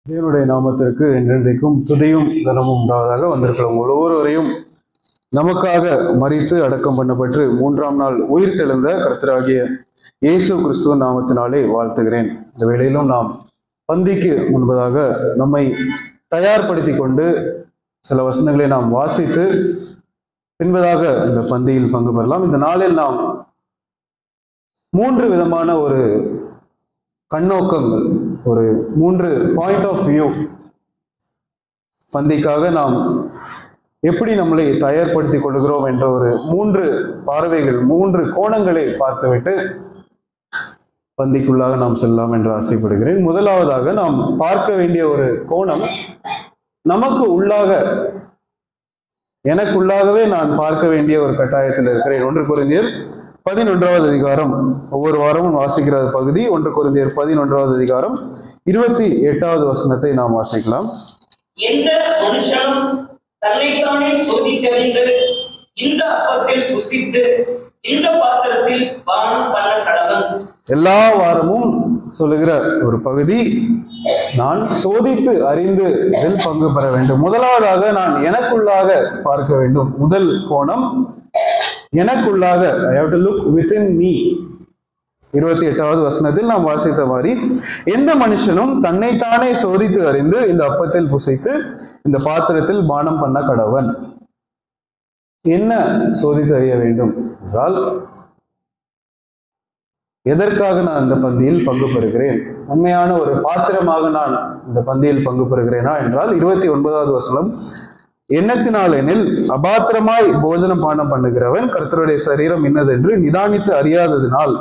தேவனுடைய நாமத்திற்கு என்றென்றைக்கும் துதியும் கனமும் உண்டாவதாக வந்திருக்கிற உங்கள் ஒவ்வொருவரையும் நமக்காக மறித்து அடக்கம் பண்ணப்பட்டு மூன்றாம் நாள் உயிர் தெழுந்த கர்த்தராகிய இயேசு கிறிஸ்துவ நாமத்தினாலே வாழ்த்துகிறேன் இந்த வேளையிலும் நாம் பந்திக்கு முன்பதாக நம்மை தயார்படுத்தி கொண்டு சில வசனங்களை நாம் வாசித்து பின்பதாக இந்த பந்தியில் பங்கு பெறலாம் இந்த நாளில் நாம் மூன்று விதமான ஒரு கண்ணோக்கங்கள் ஒரு மூன்று பாயிண்ட் ஆஃப் வியூ பந்திக்காக நாம் எப்படி நம்மளை தயார்படுத்திக் கொள்கிறோம் என்ற ஒரு மூன்று பார்வைகள் மூன்று கோணங்களை பார்த்துவிட்டு பந்திக்குள்ளாக நாம் செல்லலாம் என்று ஆசைப்படுகிறேன் முதலாவதாக நாம் பார்க்க வேண்டிய ஒரு கோணம் நமக்கு உள்ளாக எனக்குள்ளாகவே நான் பார்க்க வேண்டிய ஒரு கட்டாயத்தில் இருக்கிறேன் ஒன்று குறைந்தர் பதினொன்றாவது அதிகாரம் ஒவ்வொரு வாரமும் வாசிக்கிற பகுதி ஒன்று குறைந்தர் பதினொன்றாவது அதிகாரம் இருபத்தி எட்டாவது வசனத்தை நாம் வாசிக்கலாம் எந்த மனுஷனும் தன்னைத்தானே சோதித்தறிந்து இந்த அப்பத்தில் புசித்து இந்த பாத்திரத்தில் பானம் பண்ண கடவன் எல்லா வாரமும் சொல்லுகிற ஒரு பகுதி நான் சோதித்து அறிந்து இதில் பங்கு பெற வேண்டும் முதலாவதாக நான் எனக்குள்ளாக பார்க்க வேண்டும் முதல் கோணம் எனக்குள்ளாக I have to look within me இருபத்தி எட்டாவது வசனத்தில் நாம் வாசித்த மாதிரி எந்த மனுஷனும் தன்னைத்தானே சோதித்து அறிந்து இந்த அப்பத்தில் புசைத்து இந்த பாத்திரத்தில் பானம் பண்ண கடவன் என்ன சோதித்து அறிய வேண்டும் என்றால் எதற்காக நான் இந்த பந்தியில் பங்கு பெறுகிறேன் உண்மையான ஒரு பாத்திரமாக நான் இந்த பந்தியில் பங்கு பெறுகிறேனா என்றால் இருபத்தி ஒன்பதாவது வசனம் எண்ணத்தினால் எனில் அபாத்திரமாய் போஜனம் பானம் பண்ணுகிறவன் கர்த்தருடைய சரீரம் இன்னதென்று நிதானித்து அறியாததினால்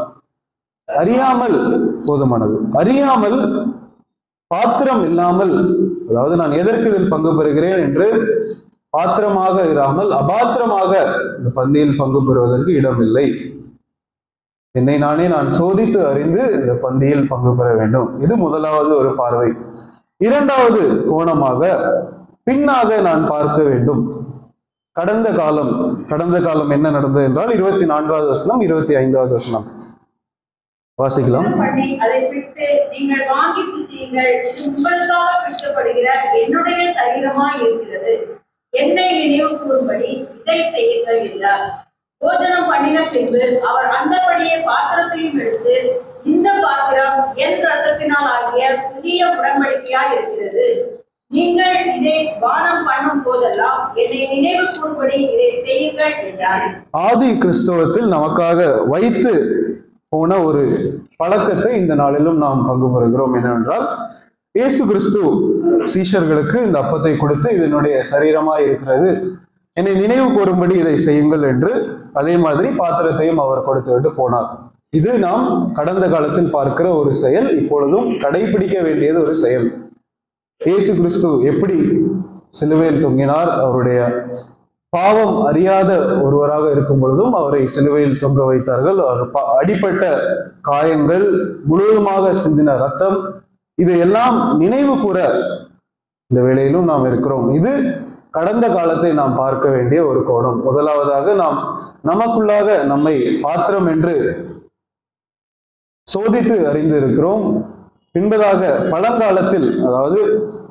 அறியாமல் போதுமானது அறியாமல் பாத்திரம் இல்லாமல் அதாவது நான் எதற்கு இதில் பங்கு பெறுகிறேன் என்று பாத்திரமாக இராமல் அபாத்திரமாக இந்த பந்தியில் பங்கு பெறுவதற்கு இடமில்லை என்னை நானே நான் சோதித்து அறிந்து இந்த பந்தியில் பங்கு பெற வேண்டும் இது முதலாவது ஒரு பார்வை இரண்டாவது கோணமாக பின்னாக நான் பார்க்க வேண்டும் கடந்த காலம் கடந்த காலம் என்ன நடந்தது என்றால் இருபத்தி நான்காவது வசனம் இருபத்தி ஐந்தாவது வசனம் வாசிக்கலாம் பண்ணி அதை பிட்டு நீங்கள் வாங்கி புசியுங்கள் இது உங்களுக்காக பிடிக்கப்படுகிற என்னுடைய சரீரமாய் இருக்கிறது என்னை நினைவு கூறும்படி இதை செய்யுங்கள் என்றார் போஜனம் பண்ணின பின்பு அவர் அந்தபடியே பாத்திரத்தையும் எடுத்து இந்த பாத்திரம் என் ரத்தத்தினால் ஆகிய புதிய உடன்படிக்கையாய் இருக்கிறது நீங்கள் இதை பானம் பண்ணும் போதெல்லாம் என்னை நினைவு கூறும்படி இதை செய்யுங்கள் என்றார் ஆதி கிறிஸ்தவத்தில் நமக்காக வைத்து போன ஒரு பழக்கத்தை இந்த நாளிலும் நாம் பங்கு பெறுகிறோம் என்னவென்றால் இயேசு கிறிஸ்து சீஷர்களுக்கு இந்த அப்பத்தை கொடுத்து இதனுடைய சரீரமாய் இருக்கிறது என்னை நினைவு கூறும்படி இதை செய்யுங்கள் என்று அதே மாதிரி பாத்திரத்தையும் அவர் கொடுத்து விட்டு போனார் இது நாம் கடந்த காலத்தில் பார்க்கிற ஒரு செயல் இப்பொழுதும் கடைபிடிக்க வேண்டியது ஒரு செயல் இயேசு கிறிஸ்து எப்படி சிலுவையில் தொங்கினார் அவருடைய பாவம் அறியாத ஒருவராக இருக்கும் பொழுதும் அவரை சிலுவையில் தொங்க வைத்தார்கள் அவர் ப- அடிபட்ட காயங்கள் முழுவதுமாக சிந்தின ரத்தம் இது எல்லாம் நினைவு கூற இந்த வேளையிலும் நாம் இருக்கிறோம் இது கடந்த காலத்தை நாம் பார்க்க வேண்டிய ஒரு கோணம் முதலாவதாக நாம் நமக்குள்ளாக நம்மை பாத்திரம் என்று சோதித்து அறிந்து இருக்கிறோம் பின்பதாக பழங்காலத்தில் அதாவது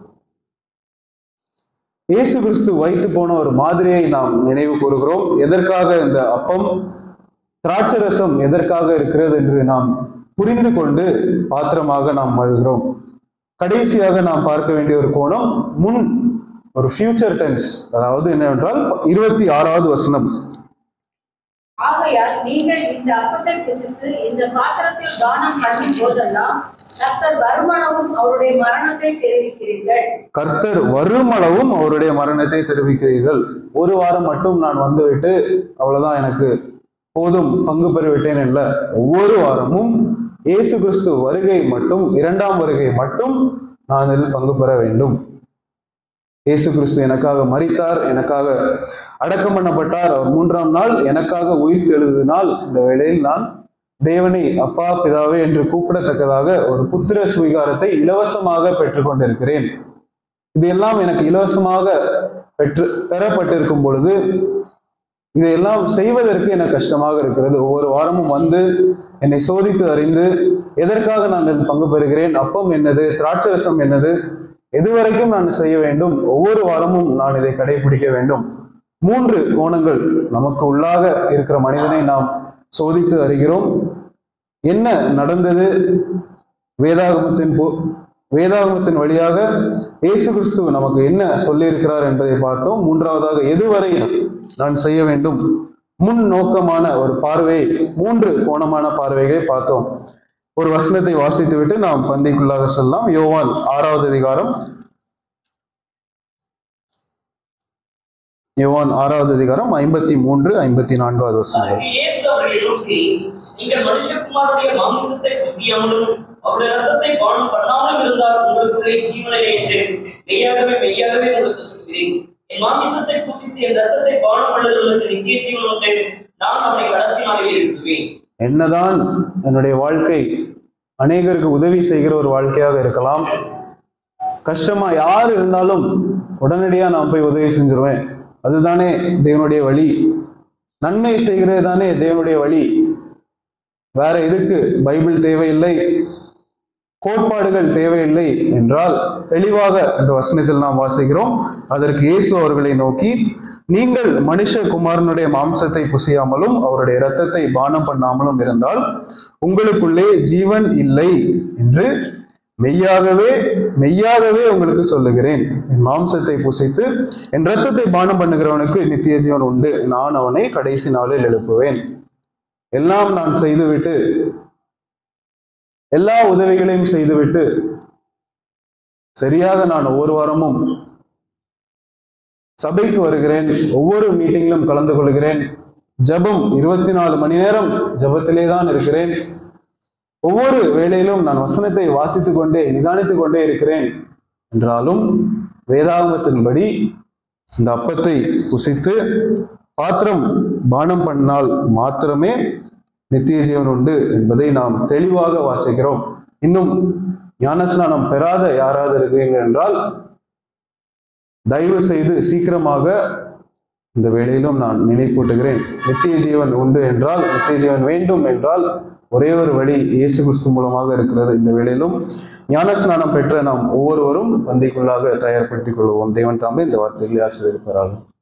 இயேசு கிறிஸ்து வைத்து போன ஒரு மாதிரியை நாம் நினைவு கூறுகிறோம் எதற்காக இந்த அப்பம் திராட்சரசம் எதற்காக இருக்கிறது என்று நாம் புரிந்து கொண்டு பாத்திரமாக நாம் வாழ்கிறோம் கடைசியாக நாம் பார்க்க வேண்டிய ஒரு கோணம் முன் ஒரு ஃபியூச்சர் டென்ஸ் அதாவது என்னவென்றால் இருபத்தி ஆறாவது வசனம் ஆகையால் நீங்கள் இந்த அப்பத்தை புசித்து இந்த பாத்திரத்தில் தானம் பண்ணும் போதெல்லாம் கர்த்தர் வருமானமும் அவருடைய மரணத்தை தெரிவிக்கிறீர்கள் கர்த்தர் வருமளவும் அவருடைய மரணத்தை தெரிவிக்கிறீர்கள் ஒரு வாரம் மட்டும் நான் வந்துவிட்டு அவ்வளவுதான் எனக்கு போதும் பங்கு பெறுவிட்டேன் அல்ல ஒவ்வொரு வாரமும் இயேசு கிறிஸ்து வருகை மட்டும் இரண்டாம் வருகை மட்டும் நான் இதில் பங்கு பெற வேண்டும் இயேசு கிறிஸ்து எனக்காக மரித்தார் எனக்காக அடக்கம் பண்ணப்பட்டார் அவர் மூன்றாம் நாள் எனக்காக உயிர் தெழுதினால் இந்த வேளையில் நான் தேவனை அப்பா பிதாவே என்று கூப்பிடத்தக்கதாக ஒரு புத்திர சுவீகாரத்தை இலவசமாக பெற்றுக்கொண்டிருக்கிறேன் இது எல்லாம் எனக்கு இலவசமாக பெற்று பெறப்பட்டிருக்கும் பொழுது இதையெல்லாம் செய்வதற்கு எனக்கு கஷ்டமாக இருக்கிறது ஒவ்வொரு வாரமும் வந்து என்னை சோதித்து அறிந்து எதற்காக நான் இதில் பங்கு பெறுகிறேன் அப்பம் என்னது திராட்சரசம் என்னது எதுவரைக்கும் நான் செய்ய வேண்டும் ஒவ்வொரு வாரமும் நான் இதை கடைபிடிக்க வேண்டும் மூன்று கோணங்கள் நமக்கு உள்ளாக இருக்கிற மனிதனை நாம் சோதித்து அறிகிறோம் என்ன நடந்தது வேதாகமத்தின் போ வேதாகமத்தின் வழியாக இயேசு கிறிஸ்து நமக்கு என்ன சொல்லியிருக்கிறார் என்பதை பார்த்தோம் மூன்றாவதாக எதுவரை நான் செய்ய வேண்டும் முன் நோக்கமான ஒரு பார்வை மூன்று கோணமான பார்வைகளை பார்த்தோம் ஒரு வசனத்தை வாசித்துவிட்டு நாம் பந்திக்குள்ளாக செல்லலாம் யோவான் ஆறாவது அதிகாரம் யோவான் ஆறாவது அதிகாரம் ஐம்பத்தி மூன்று ஐம்பத்தி நான்காவது வசனம் அதற்கு இயேசு அவர்களை நோக்கி நீங்கள் மனுஷகுமாரனுடைய மாமிசத்தை புசியாமலும் அவருடைய ரத்தத்தை பானம் பண்ணாமலும் இருந்தால் உங்களுக்குள்ளே ஜீவனை என்று மெய்யாகவே மெய்யாகவே உங்களுக்கு சொல்கிறேன் என் மாமிசத்தை புசித்து என் ரத்தத்தை பானம் பண்ணுவதற்கு நித்திய ஜீவன் உண்டு நான் அவனை கடைசி நாளில் இருக்குவேன் என்னதான் என்னுடைய வாழ்க்கை அநேகருக்கு உதவி செய்கிற ஒரு வாழ்க்கையாக இருக்கலாம் கஷ்டமா யார் இருந்தாலும் உடனடியா நான் போய் உதவி செஞ்சிருவேன் அதுதானே தேவனுடைய வழி நன்மை செய்கிறது தானே தேவனுடைய வழி வேற எதுக்கு பைபிள் தேவையில்லை கோட்பாடுகள் தேவையில்லை என்றால் தெளிவாக இந்த வசனத்தில் நாம் வாசிக்கிறோம் அதற்கு இயேசு அவர்களை நோக்கி நீங்கள் மனுஷகுமாரனுடைய மாம்சத்தை புசியாமலும் அவருடைய இரத்தத்தை பானம் பண்ணாமலும் இருந்தால் உங்களுக்குள்ளே ஜீவன் இல்லை என்று மெய்யாகவே மெய்யாகவே உங்களுக்கு சொல்லுகிறேன் என் மாம்சத்தை புசித்து என் இரத்தத்தை பானம் பண்ணுகிறவனுக்கு நித்திய ஜீவன் உண்டு நான் அவனை கடைசி நாளில் எழுப்புவேன் எல்லாம் நான் செய்துவிட்டு எல்லா உதவிகளையும் செய்துவிட்டு சரியாக நான் ஒவ்வொரு வாரமும் சபைக்கு வருகிறேன் ஒவ்வொரு மீட்டிங்கிலும் கலந்து கொள்கிறேன் ஜெபம் இருபத்தி நாலு மணி நேரம் ஜெபத்திலே தான் இருக்கிறேன் ஒவ்வொரு வேளையிலும் நான் வசனத்தை வாசித்துக் கொண்டே நிதானித்துக் கொண்டே இருக்கிறேன் என்றாலும் வேதாகமத்தின்படி இந்த அப்பத்தை புசித்து பாத்திரம் பானம் பண்ணால் மாத்திரமே நித்திய ஜீவன் உண்டு என்பதை நாம் தெளிவாக வாசிக்கிறோம் இன்னும் ஞானஸ்நானம் பெறாத யாராவது இருக்கிறீங்க என்றால் தயவு செய்து சீக்கிரமாக இந்த வேளையிலும் நான் நினைப்பூட்டுகிறேன் நித்திய ஜீவன் உண்டு என்றால் நித்திய ஜீவன் வேண்டும் என்றால் ஒரே ஒரு வழி இயேசு கிறிஸ்து மூலமாக இருக்கிறது இந்த வேளையிலும் ஞானஸ்நானம் பெற்ற நாம் ஒவ்வொருவரும் பந்திக்குள்ளாக தயார்படுத்திக் கொள்வோம் தேவன் தாமே இந்த வார்த்தைகளை ஆசீர்வதிப்பார்கள்